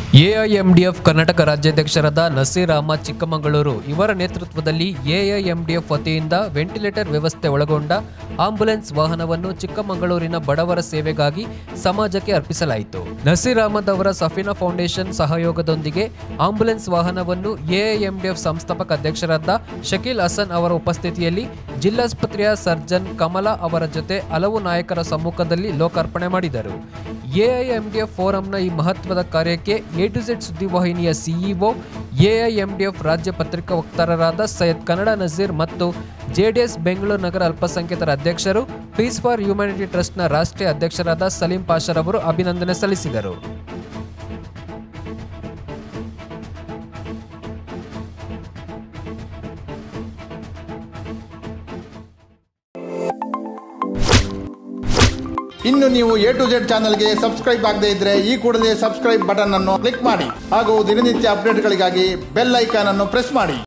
ಎಐಎಂಡಿಎಫ್ ಕರ್ನಾಟಕ ರಾಜ್ಯಾಧ್ಯಕ್ಷರಾದ ನಸೀರ್ ಅಹಮದ್ ಚಿಕ್ಕಮಗಳೂರು ಇವರ ನೇತೃತ್ವದಲ್ಲಿ ಎಐಎಂಡಿಎಫ್ ವತಿಯಿಂದ ವೆಂಟಿಲೇಟರ್ ವ್ಯವಸ್ಥೆ ಒಳಗೊಂಡ ಆಂಬ್ಯುಲೆನ್ಸ್ ವಾಹನವನ್ನು ಚಿಕ್ಕಮಗಳೂರಿನ ಬಡವರ ಸೇವೆಗಾಗಿ ಸಮಾಜಕ್ಕೆ ಅರ್ಪಿಸಲಾಯಿತು ನಸೀರ್ ಅಹಮದ್ ಅವರ ಸಫಿನಾ ಫೌಂಡೇಶನ್ ಸಹಯೋಗದೊಂದಿಗೆ ಆಂಬ್ಯುಲೆನ್ಸ್ ವಾಹನವನ್ನು ಎಐಎಂಡಿಎಫ್ ಸಂಸ್ಥಾಪಕ ಅಧ್ಯಕ್ಷರಾದ ಶಕೀಲ್ ಹಸನ್ ಅವರ ಉಪಸ್ಥಿತಿಯಲ್ಲಿ ಜಿಲ್ಲಾಸ್ಪತ್ರೆಯ ಸರ್ಜನ್ ಕಮಲಾ ಅವರ ಜೊತೆ ಹಲವು ನಾಯಕರ ಸಮ್ಮುಖದಲ್ಲಿ ಲೋಕಾರ್ಪಣೆ ಮಾಡಿದರು ಎಐಎಂಡಿಎಫ್ ಫೋರಂನ ಈ ಮಹತ್ವದ ಕಾರ್ಯಕ್ಕೆ ಎ ಟು ಝೆಡ್ ಸುದ್ದಿವಾಹಿನಿಯ ಸಿಇಒ ಎಐಎಂಡಿಎಫ್ ರಾಜ್ಯ ಪತ್ರಿಕಾ ವಕ್ತಾರರಾದ ಸೈಯದ್ ಕನ್ನಡ ನಜೀರ್ ಮತ್ತು ಜೆಡಿಎಸ್ ಬೆಂಗಳೂರು ನಗರ ಅಲ್ಪಸಂಖ್ಯಾತರ ಅಧ್ಯಕ್ಷರು ಪೀಸ್ ಫಾರ್ ಹ್ಯುಮ್ಯಾನಿಟಿ ಟ್ರಸ್ಟ್ನ ರಾಷ್ಟ್ರೀಯ ಅಧ್ಯಕ್ಷರಾದ ಸಲೀಂ ಪಾಷರ್ ಅವರು ಅಭಿನಂದನೆ ಸಲ್ಲಿಸಿದರು ಇನ್ನು ನೀವು ಎ ಟು ಜೆಡ್ ಚಾನಲ್ಗೆ ಸಬ್ಸ್ಕ್ರೈಬ್ ಆಗದೇ ಇದ್ರೆ ಈ ಕೂಡಲೇ ಸಬ್ಸ್ಕ್ರೈಬ್ ಬಟನ್ ಅನ್ನು ಕ್ಲಿಕ್ ಮಾಡಿ ಹಾಗೂ ದಿನನಿತ್ಯ ಅಪ್ಡೇಟ್ಗಳಿಗಾಗಿ ಬೆಲ್ ಐಕಾನ್ ಅನ್ನು ಪ್ರೆಸ್ ಮಾಡಿ